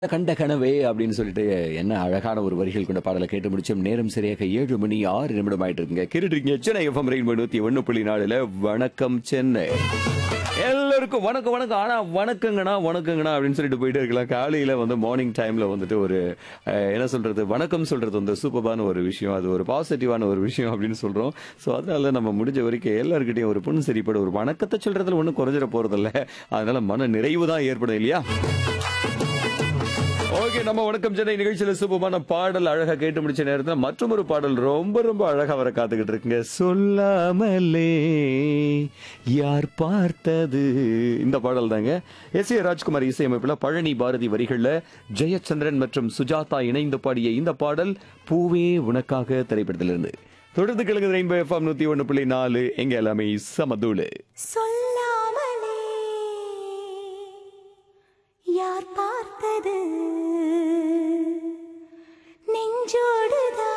கண்ட கனவே அப்படின்னு சொல்லிட்டு என்ன அழகான ஒரு வரிகள் கொண்ட பாடலை கேட்டு முடிச்சோம் நேரம் சரியாக ஏழு மணி ஆறு நிமிடம் ஆயிட்டு இருக்குங்க கேட்டுருக்கீங்க சென்னை எஃப்எம் ரெயின் நூத்தி ஒண்ணு புள்ளி நாலுல வணக்கம் சென்னை எல்லாருக்கும் வணக்கம் வணக்கம் ஆனா வணக்கங்கண்ணா வணக்கங்கண்ணா அப்படின்னு சொல்லிட்டு போயிட்டே இருக்கலாம் காலையில வந்து மார்னிங் டைம்ல வந்துட்டு ஒரு அஹ், என்ன சொல்றது வணக்கம் சொல்றது வந்து சூப்பரான ஒரு விஷயம் அது ஒரு பாசிட்டிவான ஒரு விஷயம் அப்படின்னு சொல்றோம் ஸோ அதனால நம்ம முடிஞ்ச வரைக்கும் எல்லாருக்கிட்டையும் ஒரு புன் சரிப்பட ஒரு வணக்கத்தை சொல்றதுல ஒன்றும் குறைஞ்சிட போறதில்ல அதனால மன நிறைவு தான் ஏற்படும் இல்லையா ஓகே நம்ம வணக்கம் சென்னை நிகழ்ச்சியில சூப்பமான பாடல் அழகா கேட்டு முடிச்ச நேரத்துல மற்றும் ஒரு பாடல் ரொம்ப ரொம்ப அழகா வர காத்துக்கிட்டு இருக்குங்க சொல்லாமலே யார் பார்த்தது இந்த பாடல் தாங்க எஸ் ஏ ராஜ்குமார் இசையமைப்புல பழனி பாரதி வரிகள்ல ஜெயச்சந்திரன் மற்றும் சுஜாதா இணைந்து பாடிய இந்த பாடல் பூவே உனக்காக திரைப்படத்திலிருந்து தொடர்ந்து கிழங்கு ரெயின்போ எஃப்எம் நூத்தி ஒண்ணு புள்ளி நாலு எங்க எல்லாமே சமதூளு சொல்லாமலே யார் பார்த்தது நெஞ்சோடுதான்